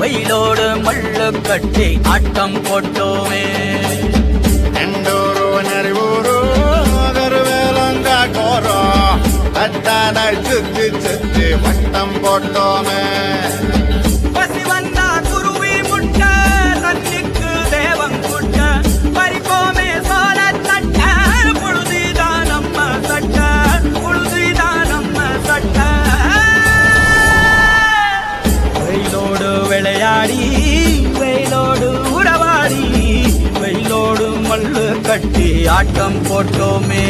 வெயிலோடு மல்லு கட்டி ஆட்டம் போட்டோமே ಎಂಡೂರು ನೆರವೂರು கருவேலங்காட்டோரோ தட்டானாய் சுத்தி சுத்தி வட்டம் போட்டோமே பசி வந்தா குருவி முட்ட தண்ணிக்கு தேவம் குட்ட பறிப்போமே சோழ தட்ட புழுதிதான் நம்ம சட்ட புழுதிதான் நம்ம சட்ட வெயிலோடு விளையாடி வெயிலோடு உறவாடி வெயிலோடு மல்லு கட்டி ஆட்டம் போட்டோமே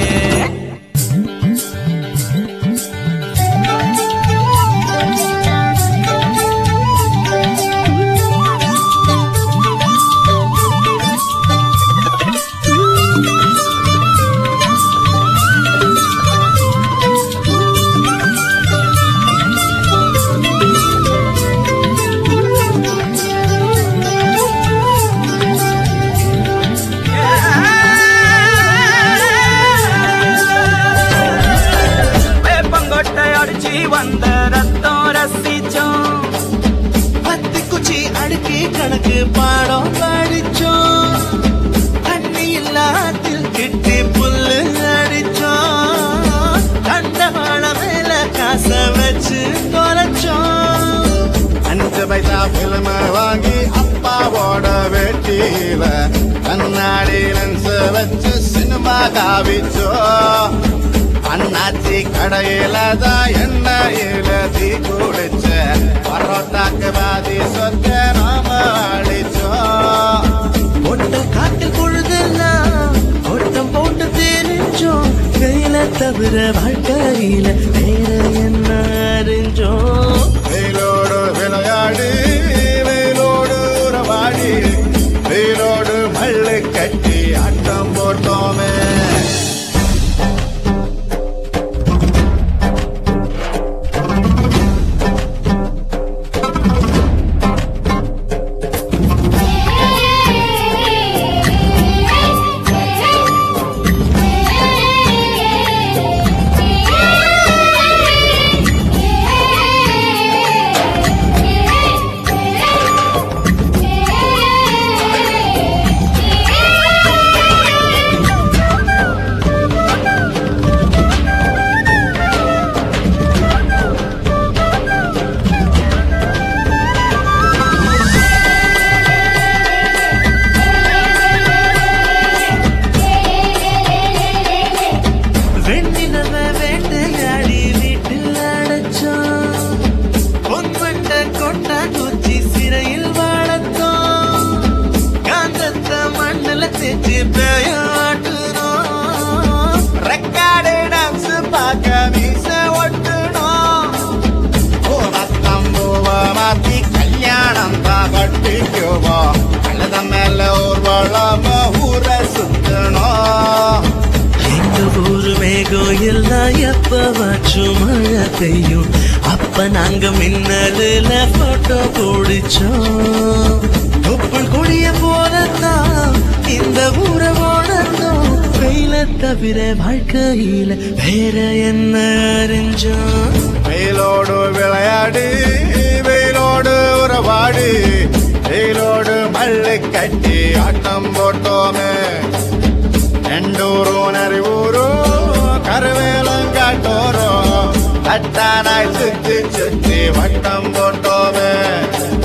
வேப்பங்கொட்டை அடிச்சு வந்த ரத்தம் ரசிச்சோம் பத்து குச்சி அடுக்கி கணக்கு பாடம் படிச்சோம் தண்ணி இல்லாத்தில் கிட்டி புல்லு அடிச்சோம் கண்ட வாழ மேல காச வச்சு தொலைச்சோம் அஞ்சு பைசா பிலிம வாங்கி அப்பாவோட வெட்டியில கண்ணாடி லென்ஸ் வச்சு சினிமா காவிச்சோ அண்ணாச்சி கடையில தான் எண்ணெயில தீ குடிச்ச பரோட்டாக்கு பாதி சொத்த நாம அழிச்சோம் ஒட்டம் காட்டு பொழுதெல்லாம் ஓட்டம் போட்டு தெரிஞ்சோம் கையில தவிர வாழ்க்கையில வேற என்ன அறிஞ்சோம் வெயிலோடு விளையாடி வெயிலோடு உறவாடி வெயிலோடு மல்லு கட்டி ஆட்டம் போட்டோமே வெண்ணிலவ வேட்டையாடி வீட்டில் அடைச்சோம் பொன்வட்ட கொட்டா குச்சி சிறையில் வாழத்தோம் காந்தத்த மண்ணில் தேச்சு பேயாட்டுனோம் ரெக்கார்டு டான்ஸ் பார்க்க மீச ஒட்டணும் பூவத்தம்பூவ மாத்தி கல்யாணம் தான் கட்டிக்குவோம் கழுத மேல ஊர்வலம் ஊர சுத்தணும் எங்க ஊரு மேகம் எல்லாம் எப்பவாச்சும் மழை பெய்யும் அப்ப நாங்க மின்னலுல போட்டோ பிடிச்சோம் ஒப்பன் கொடிய போலத்தான் இந்த ஊரை ஓடத்தோம் வெயில தவிர வாழ்க்கையில வேற என்ன அறிஞ்சோம் வெயிலோடு விளையாடி வெயிலோடு உறவாடி வெயிலோடு மல்லு கட்டி ஆட்டம் போட்டோமே எண்டூரும் நரிவூரும் கருவேலம் காட்டோரும் தட்டானாய் சுத்தி சுத்தி வட்டம் போட்டோமே